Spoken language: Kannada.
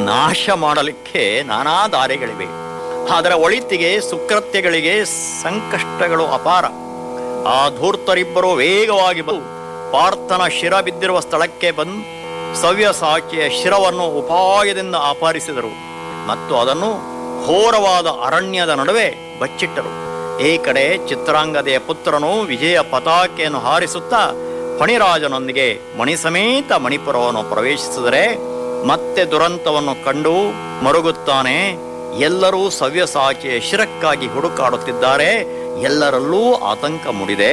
ನಾಶ ಮಾಡಲಿಕ್ಕೆ ನಾನಾ ದಾರಿಗಳಿವೆ ಅದರ ಒಳಿತಿಗೆ ಸುಕೃತ್ಯಗಳಿಗೆ ಸಂಕಷ್ಟಗಳು ಅಪಾರ ಆ ಧೂರ್ತರಿಬ್ಬರು ವೇಗವಾಗಿ ಬಂದು ಪಾರ್ಥನ ಶಿರ ಬಿದ್ದಿರುವ ಸ್ಥಳಕ್ಕೆ ಬಂದು ಸವ್ಯಸಾಚಿಯ ಶಿರವನ್ನು ಉಪಾಯದಿಂದ ಅಪಹರಿಸಿದರು ಮತ್ತು ಅದನ್ನು ಘೋರವಾದ ಅರಣ್ಯದ ನಡುವೆ ಬಚ್ಚಿಟ್ಟರು ಈ ಕಡೆ ಚಿತ್ರಾಂಗದೆಯ ಪುತ್ರನು ವಿಜಯ ಪತಾಕೆಯನ್ನು ಹಾರಿಸುತ್ತಾ ಫಣಿರಾಜನೊಂದಿಗೆ ಮಣಿಸಮೇತ ಮಣಿಪುರವನ್ನು ಪ್ರವೇಶಿಸಿದರೆ ಮತ್ತೆ ದುರಂತವನ್ನು ಕಂಡು ಮರುಗುತ್ತಾನೆ ಎಲ್ಲರೂ ಸವ್ಯಸಾಚಿಯ ಶಿರಕ್ಕಾಗಿ ಹುಡುಕಾಡುತ್ತಿದ್ದಾರೆ ಎಲ್ಲರಲ್ಲೂ ಆತಂಕ ಮೂಡಿದೆ